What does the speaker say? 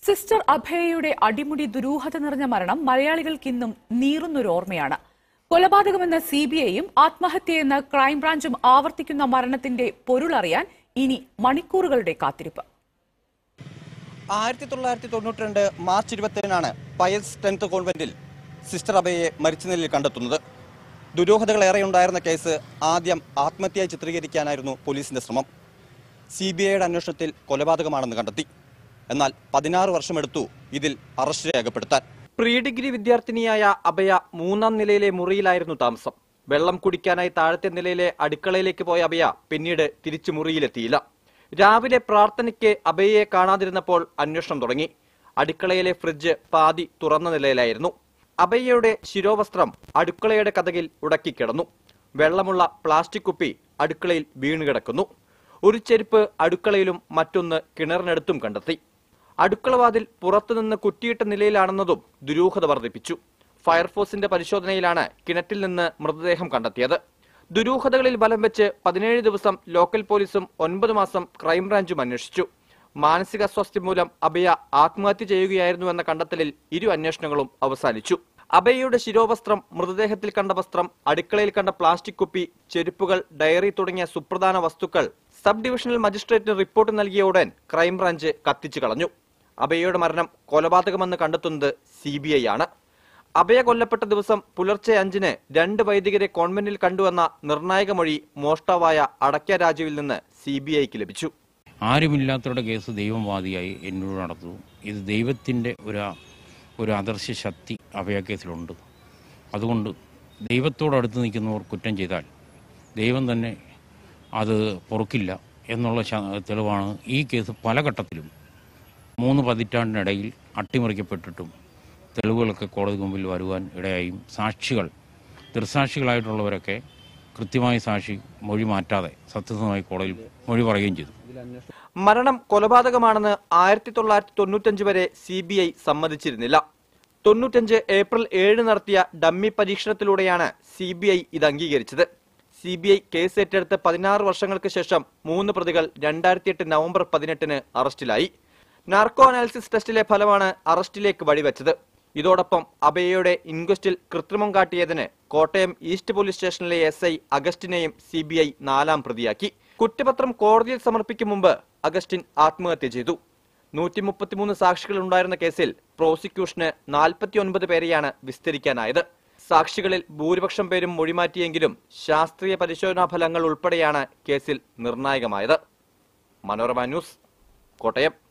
sister അഭയയുടെ അടിമുടി ദുരൂഹത നിറഞ്ഞ മരണം മലയാളികൾക്കിന്നും നീറുന്നൊരു ഓർമ്മയാണ് കൊലപാതകമെന്ന സി ബി ഐയും ആത്മഹത്യയെന്ന ക്രൈംബ്രാഞ്ചും ആവർത്തിക്കുന്ന മരണത്തിന്റെ പൊരുളറിയാൻ ഇനി മണിക്കൂറുകളുടെ കാത്തിരിപ്പ് ആയിരത്തി തൊള്ളായിരത്തി തൊണ്ണൂറ്റി രണ്ട് മാർച്ച് ഇരുപത്തിയേഴിനാണ് പയസ് ടെൻത്ത് കോൺവെന്റിൽ സിസ്റ്റർ അബയെ മരിച്ച നിലയിൽ കണ്ടെത്തുന്നത് ദുരൂഹതകൾ ഏറെ ഉണ്ടായിരുന്ന കേസ് ആദ്യം ആത്മഹത്യയായി ചിത്രീകരിക്കാനായിരുന്നു പോലീസിന്റെ ശ്രമം സി ബി ഐയുടെ അന്വേഷണത്തിൽ കൊലപാതകമാണെന്ന് കണ്ടെത്തി എന്നാൽ പതിനാറ് വർഷമെടുത്തു ഇതിൽ അറസ്റ്റ് രേഖപ്പെടുത്താൻ പ്രീ ഡിഗ്രി വിദ്യാർത്ഥിനിയായ അഭയ മൂന്നാം നിലയിലെ മുറിയിലായിരുന്നു താമസം വെള്ളം കുടിക്കാനായി താഴത്തെ നിലയിലെ അടുക്കളയിലേക്ക് പോയ അഭയ പിന്നീട് തിരിച്ചു മുറിയിലെത്തിയില്ല രാവിലെ പ്രാർത്ഥനയ്ക്ക് അഭയയെ കാണാതിരുന്നപ്പോൾ അന്വേഷണം തുടങ്ങി അടുക്കളയിലെ ഫ്രിഡ്ജ് പാതി തുറന്ന നിലയിലായിരുന്നു അഭയയുടെ ശിരോവസ്ത്രം അടുക്കളയുടെ കഥകിൽ ഉടക്കിക്കിടന്നു വെള്ളമുള്ള പ്ലാസ്റ്റിക് കുപ്പി അടുക്കളയിൽ വീണുകിടക്കുന്നു ഒരു ചെരുപ്പ് അടുക്കളയിലും മറ്റൊന്ന് കിണറിനടുത്തും കണ്ടെത്തി അടുക്കളവാതിൽ പുറത്തുനിന്ന് കുറ്റിയിട്ട നിലയിലാണെന്നതും ദുരൂഹത വർദ്ധിപ്പിച്ചു ഫയർഫോഴ്സിന്റെ പരിശോധനയിലാണ് കിണറ്റിൽ നിന്ന് മൃതദേഹം കണ്ടെത്തിയത് ദുരൂഹതകളിൽ ബലം വെച്ച് പതിനേഴ് ദിവസം ലോക്കൽ പോലീസും ഒൻപത് മാസം ക്രൈംബ്രാഞ്ചും അന്വേഷിച്ചു മാനസികാസ്വാസ്ഥ്യം മൂലം അഭയ ആത്മഹത്യ ചെയ്യുകയായിരുന്നു എന്ന കണ്ടെത്തലിൽ ഇരു അന്വേഷണങ്ങളും അവസാനിച്ചു അഭയയുടെ ശിരോവസ്ത്രം മൃതദേഹത്തിൽ കണ്ട വസ്ത്രം അടുക്കളയിൽ കണ്ട പ്ലാസ്റ്റിക് കുപ്പി ചെരുപ്പുകൾ ഡയറി തുടങ്ങിയ സുപ്രധാന വസ്തുക്കൾ സബ് ഡിവിഷണൽ മജിസ്ട്രേറ്റിന് റിപ്പോർട്ട് നൽകിയ ഉടൻ ക്രൈംബ്രാഞ്ച് കത്തിച്ചു കളഞ്ഞു അഭയയുടെ മരണം കൊലപാതകമെന്ന് കണ്ടെത്തുന്നത് സി ബി ഐ ആണ് അഭയ കൊല്ലപ്പെട്ട ദിവസം പുലർച്ചെ അഞ്ചിന് രണ്ട് വൈദികരെ കോൺവെന്റിൽ കണ്ടുവെന്ന നിർണായക മൊഴി മോഷ്ടാവായ അടക്ക രാജുവിൽ നിന്ന് സി ബി ഐക്ക് ലഭിച്ചു ആരുമില്ലാത്തവരുടെ കേസ് ദൈവംവാദിയായി എന്നോട് നടത്തുന്നു ഇത് ദൈവത്തിൻ്റെ ഒരു ഒരു അദർശ ശക്തി അഭയക്കേസിലുണ്ട് അതുകൊണ്ട് ദൈവത്തോടടുത്ത് നിൽക്കുന്നവർ കുറ്റം ചെയ്താൽ ദൈവം തന്നെ അത് പൊറുക്കില്ല എന്നുള്ള ശ- തെളിവാണ് ഈ കേസ് പല ഘട്ടത്തിലും മൂന്ന് പതിറ്റാണ്ടിനിടയിൽ അട്ടിമറിക്കപ്പെട്ടിട്ടും തെളിവുകളൊക്കെ കോടതി മുമ്പിൽ വരുവാൻ ഇടയായും സാക്ഷികൾ ദൃസാക്ഷികളായിട്ടുള്ളവരൊക്കെ കൃത്യമായി സാക്ഷി മൊഴി മാറ്റാതെ സത്യസന്ധമായി കോടതിയിൽ മൊഴി പറയുകയും ചെയ്തു മരണം കൊലപാതകമാണെന്ന് ആയിരത്തി തൊള്ളായിരത്തി തൊണ്ണൂറ്റഞ്ച് വരെ സി ബി ഐ സമ്മതിച്ചിരുന്നില്ല തൊണ്ണൂറ്റഞ്ച് ഏപ്രിൽ ഏഴ് നടത്തിയ ഡമ്മി പരീക്ഷണത്തിലൂടെയാണ് സി ബി ഐ ഇത് അംഗീകരിച്ചത് സി ബി ഐ കേസ് ഏറ്റെടുത്ത് പതിനാറ് വർഷങ്ങൾക്ക് ശേഷം മൂന്ന് പ്രതികൾ രണ്ടായിരത്തി എട്ട് നവംബർ പതിനെട്ടിന് അറസ്റ്റിലായി നാർക്കോ അനാലിസിസ് ടെസ്റ്റിലെ ഫലമാണ് അറസ്റ്റിലേക്ക് വഴിവെച്ചത് ഇതോടൊപ്പം അബയയുടെ ഇൻക്വസ്റ്റിൽ കൃത്രിമം കാട്ടിയതിന് കോട്ടയം ഈസ്റ്റ് പോലീസ് സ്റ്റേഷനിലെ എസ് ഐ അഗസ്റ്റിനെയും സി ബി ഐ നാലാം പ്രതിയാക്കി കുറ്റപത്രം കോടതിയിൽ സമർപ്പിക്കും മുമ്പ് അഗസ്റ്റിൻ ആത്മഹത്യ ചെയ്തു നൂറ്റി മുപ്പത്തിമൂന്ന് സാക്ഷികൾ ഉണ്ടായിരുന്ന കേസിൽ പ്രോസിക്യൂഷന് നാൽപ്പത്തിയൊൻപത് പേരെയാണ് വിസ്തരിക്കാനായത് സാക്ഷികളിൽ ഭൂരിപക്ഷം പേരും മൊഴിമാറ്റിയെങ്കിലും ശാസ്ത്രീയ പരിശോധനാ ഫലങ്ങൾ ഉൾപ്പെടെയാണ് കേസിൽ നിർണായകമായത് മനോരമ ന്യൂസ് കോട്ടയം